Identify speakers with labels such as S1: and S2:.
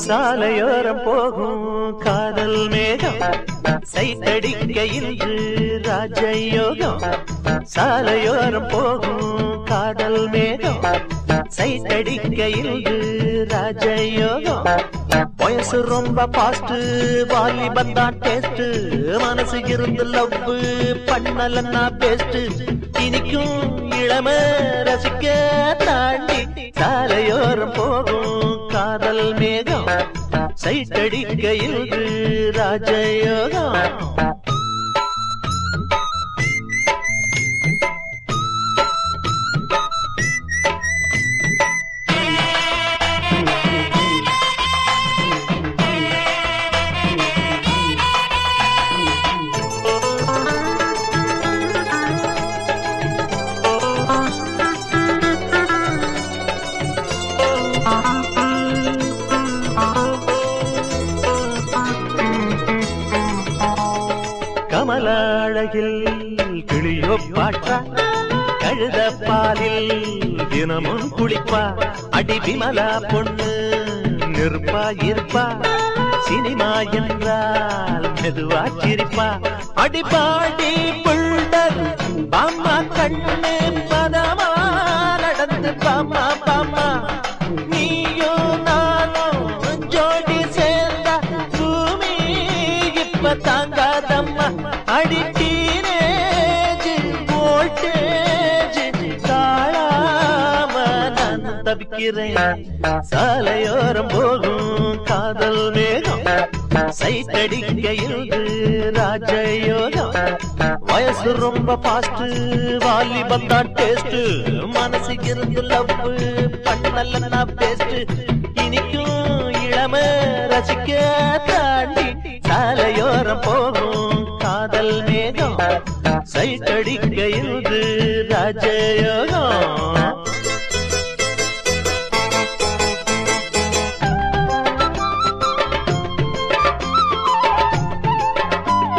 S1: சாலையோரம் போகும் காதல் மேகம் சைத்தடிக்க இன்று ராஜயோகம் சாலையோரம் போகும் காதல் மேகம் சைத்தடிக்க இன்று ராஜயோகம் வயசு ரொம்ப பாஸ்ட் வாலிபன் தான் டேஸ்ட் மனசு இருந்து லவ் பண்ணலன்னா பெஸ்ட் இனிக்கும் இளம ரசிக்க தாண்டி சாலையோரம் போகும் காதல் மேகம் சைட்டடிக்க இன்று ராஜயோகம் கமல அழகில் கிளியோ பாட்டா கழுத பாலில் தினமும் குளிப்பா அடி விமலா பொண்ணு நிற்பா இருப்பா சினிமா என்றால் மெதுவா சிரிப்பா அடி பாடி புள்ளர் பாமா கண்ணு பதமா நடந்து பாமா பாமா நீயோ நானோ ஜோடி சேர்ந்தா பூமி இப்ப தாங்காதம்மா அடி டீனேஜ் வோல்டேஜ் தாழாம நான் தவிக்கிறேன் சாலையோரம் போகும் காதல் மேகம் சைத்தடிக்க இருந்து ராஜயோகம் வயசு ரொம்ப பாஸ்ட் வாலிபம் தான் டேஸ்ட் மனசு இருந்து லவ் பண்ணலன்னா பெஸ்ட் இனிக்கும் இளம ரசிக்க தாண்டி சாலையோரம் போகும் காதல் மேகம் சைட்டடிக்க இருந்து ராஜயோகம்